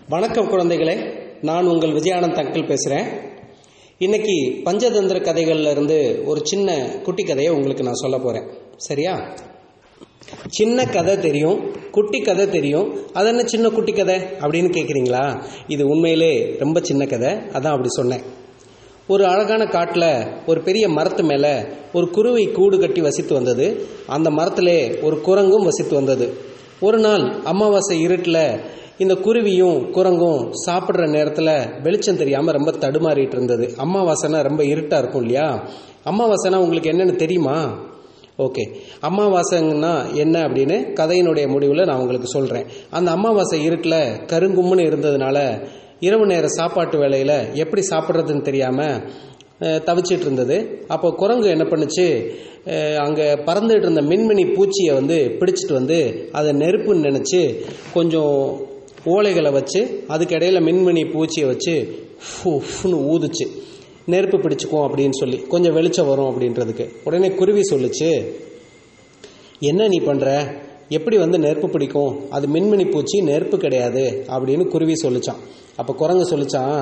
வணக்கம் குழந்தைகளே நான் உங்கள் விஜயானந்த் அங்கிள் பேசுகிறேன் இன்னைக்கு பஞ்சதந்திர கதைகள்ல இருந்து ஒரு சின்ன குட்டி கதையை உங்களுக்கு நான் சொல்ல போகிறேன் சரியா சின்ன கதை தெரியும் குட்டி கதை தெரியும் அது என்ன சின்ன குட்டி கதை அப்படின்னு கேட்குறீங்களா இது உண்மையிலே ரொம்ப சின்ன கதை அதான் அப்படி சொன்னேன் ஒரு அழகான காட்டில் ஒரு பெரிய மரத்து மேலே ஒரு குருவி கூடு கட்டி வசித்து வந்தது அந்த மரத்திலே ஒரு குரங்கும் வசித்து வந்தது ஒரு நாள் அமாவாசை இருட்டில் இந்த குருவியும் குரங்கும் சாப்பிட்ற நேரத்தில் வெளிச்சம் தெரியாமல் ரொம்ப தடுமாறிட்டு இருந்தது அமாவாசைனா ரொம்ப இருட்டாக இருக்கும் இல்லையா அமாவாசைனா உங்களுக்கு என்னென்னு தெரியுமா ஓகே அமாவாசைன்னா என்ன அப்படின்னு கதையினுடைய முடிவில் நான் உங்களுக்கு சொல்கிறேன் அந்த அமாவாசை இருட்டில் கருங்கும்முன்னு இருந்ததுனால இரவு நேர சாப்பாட்டு வேலையில் எப்படி சாப்பிட்றதுன்னு தெரியாமல் தவிச்சிட்டு இருந்தது அப்போ குரங்கு என்ன பண்ணுச்சு அங்கே பறந்துட்டு இருந்த மின்மினி பூச்சியை வந்து பிடிச்சிட்டு வந்து அதை நெருப்புன்னு நினச்சி கொஞ்சம் ஓலைகளை வச்சு அதுக்கு இடையில மின்மினி பூச்சியை வச்சு ஃபுன்னு ஊதுச்சு நெருப்பு பிடிச்சிக்கும் அப்படின்னு சொல்லி கொஞ்சம் வெளிச்சம் வரும் அப்படின்றதுக்கு உடனே குருவி சொல்லுச்சு என்ன நீ பண்ணுற எப்படி வந்து நெருப்பு பிடிக்கும் அது மின்மினி பூச்சி நெருப்பு கிடையாது அப்படின்னு குருவி சொல்லிச்சான் அப்போ குரங்கு சொல்லிச்சான்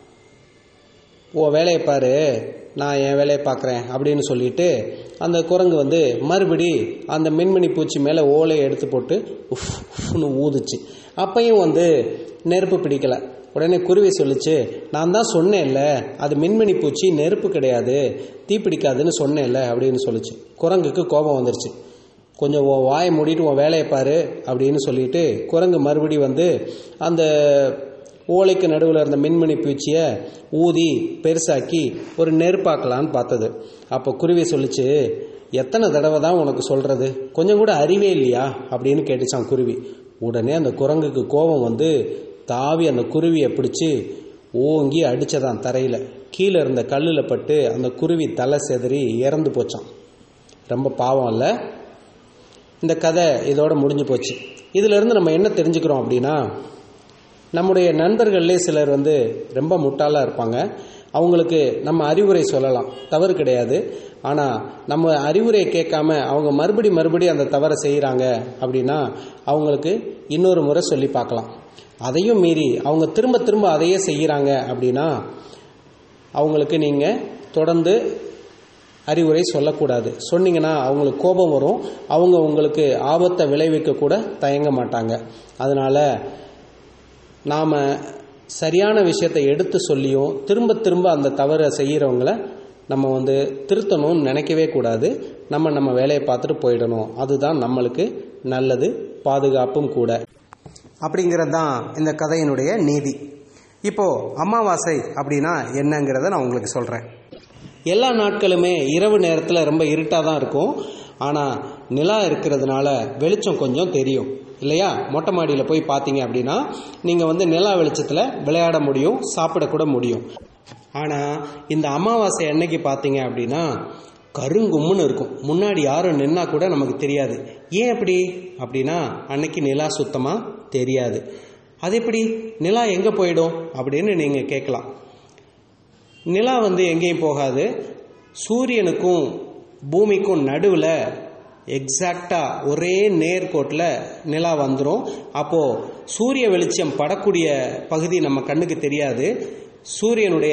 ஓ வேலையை பாரு நான் என் வேலையை பார்க்குறேன் அப்படின்னு சொல்லிட்டு அந்த குரங்கு வந்து மறுபடி அந்த மின்மினி பூச்சி மேலே ஓலையை எடுத்து போட்டு உஃப்னு ஊதுச்சு அப்பையும் வந்து நெருப்பு பிடிக்கல உடனே குருவி சொல்லிச்சு நான் தான் சொன்னேன்ல அது மின்மினி பூச்சி நெருப்பு கிடையாது தீ பிடிக்காதுன்னு சொன்னேன்ல அப்படின்னு சொல்லிச்சு குரங்குக்கு கோபம் வந்துருச்சு கொஞ்சம் உன் வாயை மூடிட்டு உன் வேலையை பாரு அப்படின்னு சொல்லிட்டு குரங்கு மறுபடி வந்து அந்த ஓலைக்கு நடுவில் இருந்த மின்மணி பூச்சியை ஊதி பெருசாக்கி ஒரு நெருப்பாக்கலான்னு பார்த்தது அப்போ குருவி சொல்லிச்சு எத்தனை தடவை தான் உனக்கு சொல்கிறது கொஞ்சம் கூட அறிவே இல்லையா அப்படின்னு கேட்டுச்சான் குருவி உடனே அந்த குரங்குக்கு கோபம் வந்து தாவி அந்த குருவியை பிடிச்சி ஓங்கி அடித்ததான் தரையில் கீழே இருந்த கல்லில் பட்டு அந்த குருவி தலை செதறி இறந்து போச்சான் ரொம்ப பாவம் இல்லை இந்த கதை இதோட முடிஞ்சு போச்சு இதிலிருந்து நம்ம என்ன தெரிஞ்சுக்கிறோம் அப்படின்னா நம்முடைய நண்பர்கள்லே சிலர் வந்து ரொம்ப முட்டாளாக இருப்பாங்க அவங்களுக்கு நம்ம அறிவுரை சொல்லலாம் தவறு கிடையாது ஆனால் நம்ம அறிவுரையை கேட்காம அவங்க மறுபடி மறுபடி அந்த தவறை செய்கிறாங்க அப்படின்னா அவங்களுக்கு இன்னொரு முறை சொல்லி பார்க்கலாம் அதையும் மீறி அவங்க திரும்ப திரும்ப அதையே செய்கிறாங்க அப்படின்னா அவங்களுக்கு நீங்கள் தொடர்ந்து அறிவுரை சொல்லக்கூடாது சொன்னீங்கன்னா அவங்களுக்கு கோபம் வரும் அவங்க உங்களுக்கு ஆபத்தை விளைவிக்க கூட தயங்க மாட்டாங்க அதனால் நாம் சரியான விஷயத்தை எடுத்து சொல்லியும் திரும்ப திரும்ப அந்த தவறை செய்கிறவங்கள நம்ம வந்து திருத்தணும்னு நினைக்கவே கூடாது நம்ம நம்ம வேலையை பார்த்துட்டு போயிடணும் அதுதான் நம்மளுக்கு நல்லது பாதுகாப்பும் கூட அப்படிங்கிறது தான் இந்த கதையினுடைய நீதி இப்போ அமாவாசை அப்படின்னா என்னங்கிறத நான் உங்களுக்கு சொல்கிறேன் எல்லா நாட்களுமே இரவு நேரத்தில் ரொம்ப இருட்டாக தான் இருக்கும் ஆனால் நிலா இருக்கிறதுனால வெளிச்சம் கொஞ்சம் தெரியும் இல்லையா மொட்டை மாடியில் போய் பார்த்தீங்க அப்படின்னா நீங்கள் வந்து நிலா வெளிச்சத்தில் விளையாட முடியும் சாப்பிடக்கூட முடியும் ஆனால் இந்த அமாவாசை அன்னைக்கு பார்த்தீங்க அப்படின்னா கருங்கும்முன்னு இருக்கும் முன்னாடி யாரும் நின்னா கூட நமக்கு தெரியாது ஏன் அப்படி அப்படின்னா அன்னைக்கு நிலா சுத்தமாக தெரியாது அது எப்படி நிலா எங்கே போயிடும் அப்படின்னு நீங்கள் கேட்கலாம் நிலா வந்து எங்கேயும் போகாது சூரியனுக்கும் பூமிக்கும் நடுவில் எக்ஸாக்டாக ஒரே நேர்கோட்டில் நிலா வந்துடும் அப்போது சூரிய வெளிச்சம் படக்கூடிய பகுதி நம்ம கண்ணுக்கு தெரியாது சூரியனுடைய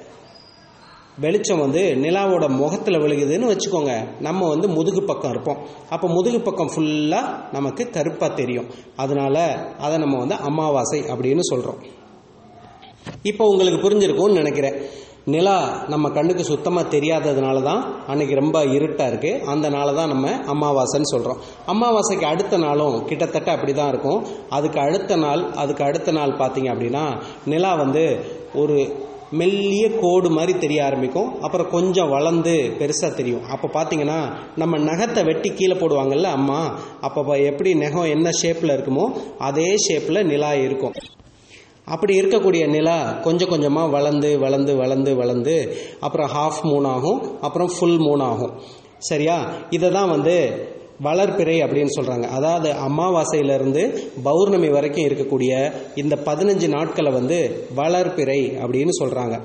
வெளிச்சம் வந்து நிலாவோட முகத்தில் விழுகுதுன்னு வச்சுக்கோங்க நம்ம வந்து முதுகு பக்கம் இருப்போம் அப்போ முதுகு பக்கம் ஃபுல்லாக நமக்கு கருப்பாக தெரியும் அதனால் அதை நம்ம வந்து அமாவாசை அப்படின்னு சொல்கிறோம் இப்போ உங்களுக்கு புரிஞ்சிருக்கும்னு நினைக்கிறேன் நிலா நம்ம கண்ணுக்கு சுத்தமாக தெரியாததுனால தான் அன்னைக்கு ரொம்ப இருட்டாக இருக்குது அந்த நாள தான் நம்ம அமாவாசைன்னு சொல்கிறோம் அமாவாசைக்கு அடுத்த நாளும் கிட்டத்தட்ட அப்படி தான் இருக்கும் அதுக்கு அடுத்த நாள் அதுக்கு அடுத்த நாள் பார்த்தீங்க அப்படின்னா நிலா வந்து ஒரு மெல்லிய கோடு மாதிரி தெரிய ஆரம்பிக்கும் அப்புறம் கொஞ்சம் வளர்ந்து பெருசாக தெரியும் அப்போ பார்த்தீங்கன்னா நம்ம நகத்தை வெட்டி கீழே போடுவாங்கல்ல அம்மா அப்போ எப்படி நகம் என்ன ஷேப்பில் இருக்குமோ அதே ஷேப்பில் நிலா இருக்கும் அப்படி இருக்கக்கூடிய நிலா கொஞ்சம் கொஞ்சமாக வளர்ந்து வளர்ந்து வளர்ந்து வளர்ந்து அப்புறம் ஹாஃப் மூன் ஆகும் அப்புறம் ஃபுல் மூன் ஆகும் சரியா இதை தான் வந்து வளர்பிறை அப்படின்னு சொல்கிறாங்க அதாவது அமாவாசையிலிருந்து பௌர்ணமி வரைக்கும் இருக்கக்கூடிய இந்த பதினஞ்சு நாட்களை வந்து வளர்பிறை அப்படின்னு சொல்கிறாங்க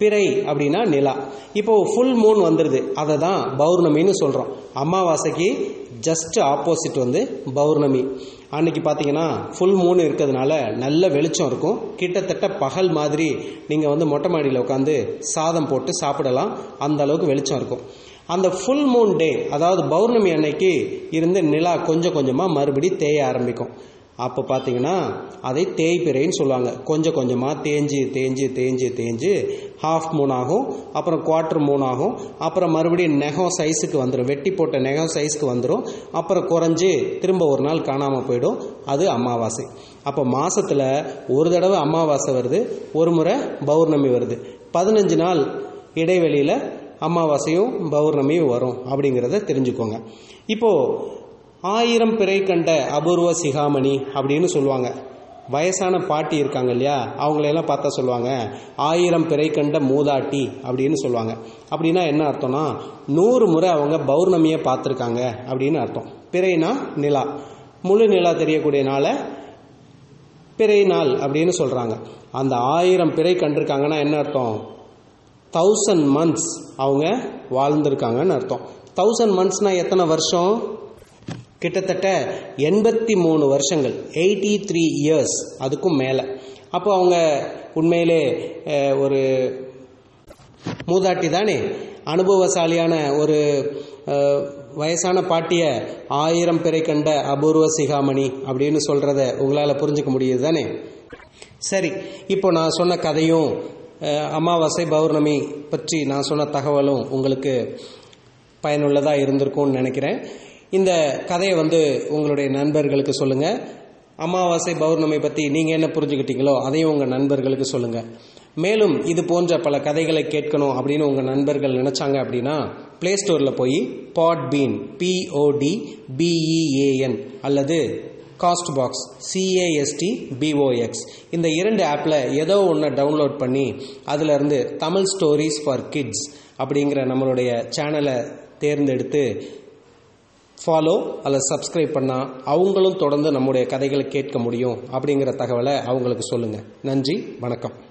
பிறை அப்படின்னா நிலா இப்போ ஃபுல் மூன் வந்துடுது அதை தான் பௌர்ணமின்னு சொல்கிறோம் அமாவாசைக்கு ஜஸ்ட் ஆப்போசிட் வந்து பௌர்ணமி அன்னைக்கு பார்த்தீங்கன்னா ஃபுல் மூன் இருக்கிறதுனால நல்ல வெளிச்சம் இருக்கும் கிட்டத்தட்ட பகல் மாதிரி நீங்கள் வந்து மொட்டை மாடியில் உட்காந்து சாதம் போட்டு சாப்பிடலாம் அந்த அளவுக்கு வெளிச்சம் இருக்கும் அந்த ஃபுல் மூன் டே அதாவது பௌர்ணமி அன்னைக்கு இருந்து நிலா கொஞ்சம் கொஞ்சமாக மறுபடி தேய ஆரம்பிக்கும் அப்போ பார்த்தீங்கன்னா அதை தேய்பிறைன்னு சொல்லுவாங்க கொஞ்சம் கொஞ்சமாக தேஞ்சு தேஞ்சு தேஞ்சு தேஞ்சு ஹாஃப் மூன் ஆகும் அப்புறம் குவார்ட்டர் மூன் ஆகும் அப்புறம் மறுபடியும் நெகம் சைஸுக்கு வந்துடும் வெட்டி போட்ட நெகம் சைஸ்க்கு வந்துடும் அப்புறம் குறைஞ்சு திரும்ப ஒரு நாள் காணாமல் போயிடும் அது அமாவாசை அப்போ மாசத்துல ஒரு தடவை அமாவாசை வருது ஒரு முறை பௌர்ணமி வருது பதினஞ்சு நாள் இடைவெளியில் அமாவாசையும் பௌர்ணமியும் வரும் அப்படிங்கிறத தெரிஞ்சுக்கோங்க இப்போ ஆயிரம் பிறை கண்ட அபூர்வ சிகாமணி அப்படின்னு சொல்லுவாங்க வயசான பாட்டி இருக்காங்க இல்லையா அவங்களையெல்லாம் பார்த்தா சொல்லுவாங்க ஆயிரம் பிறை கண்ட மூதாட்டி அப்படின்னு சொல்லுவாங்க அப்படின்னா என்ன அர்த்தம்னா நூறு முறை அவங்க பௌர்ணமியை பார்த்துருக்காங்க அப்படின்னு அர்த்தம் பிறைனா நிலா முழு நிலா தெரியக்கூடிய நாளை பிறை நாள் அப்படின்னு சொல்கிறாங்க அந்த ஆயிரம் பிறை கண்டிருக்காங்கன்னா என்ன அர்த்தம் தௌசண்ட் மந்த்ஸ் அவங்க வாழ்ந்திருக்காங்கன்னு அர்த்தம் தௌசண்ட் மந்த்ஸ்னால் எத்தனை வருஷம் கிட்டத்தட்ட எண்பத்தி மூணு வருஷங்கள் எயிட்டி த்ரீ இயர்ஸ் அதுக்கும் மேலே அப்போ அவங்க உண்மையிலே அஹ், ஒரு மூதாட்டி தானே அனுபவசாலியான ஒரு அஹ், வயசான பாட்டிய ஆயிரம் பிறை கண்ட அபூர்வ சிகாமணி அப்படின்னு சொல்றத உங்களால் புரிஞ்சுக்க முடியுது தானே சரி இப்போ நான் சொன்ன கதையும் அஹ், அமாவாசை பௌர்ணமி பற்றி நான் சொன்ன தகவலும் உங்களுக்கு பயனுள்ளதாக இருந்திருக்கும்னு நினைக்கிறேன் இந்த கதையை வந்து உங்களுடைய நண்பர்களுக்கு சொல்லுங்கள் அமாவாசை பௌர்ணமி பற்றி நீங்கள் என்ன புரிஞ்சுக்கிட்டீங்களோ அதையும் உங்கள் நண்பர்களுக்கு சொல்லுங்கள் மேலும் இது போன்ற பல கதைகளை கேட்கணும் அப்படின்னு உங்கள் நண்பர்கள் நினச்சாங்க அப்படின்னா ப்ளே ஸ்டோரில் போய் பாட் பீன் பிஓடி பிஇஏஎன் அல்லது காஸ்ட் பாக்ஸ் சிஏஎஸ்டி பிஓஎக்ஸ் இந்த இரண்டு ஆப்பில் ஏதோ ஒன்று டவுன்லோட் பண்ணி அதிலிருந்து தமிழ் ஸ்டோரிஸ் ஃபார் கிட்ஸ் அப்படிங்கிற நம்மளுடைய சேனலை தேர்ந்தெடுத்து ஃபாலோ அல்லது சப்ஸ்கிரைப் பண்ணால் அவங்களும் தொடர்ந்து நம்முடைய கதைகளை கேட்க முடியும் அப்படிங்கிற தகவலை அவங்களுக்கு சொல்லுங்கள் நன்றி வணக்கம்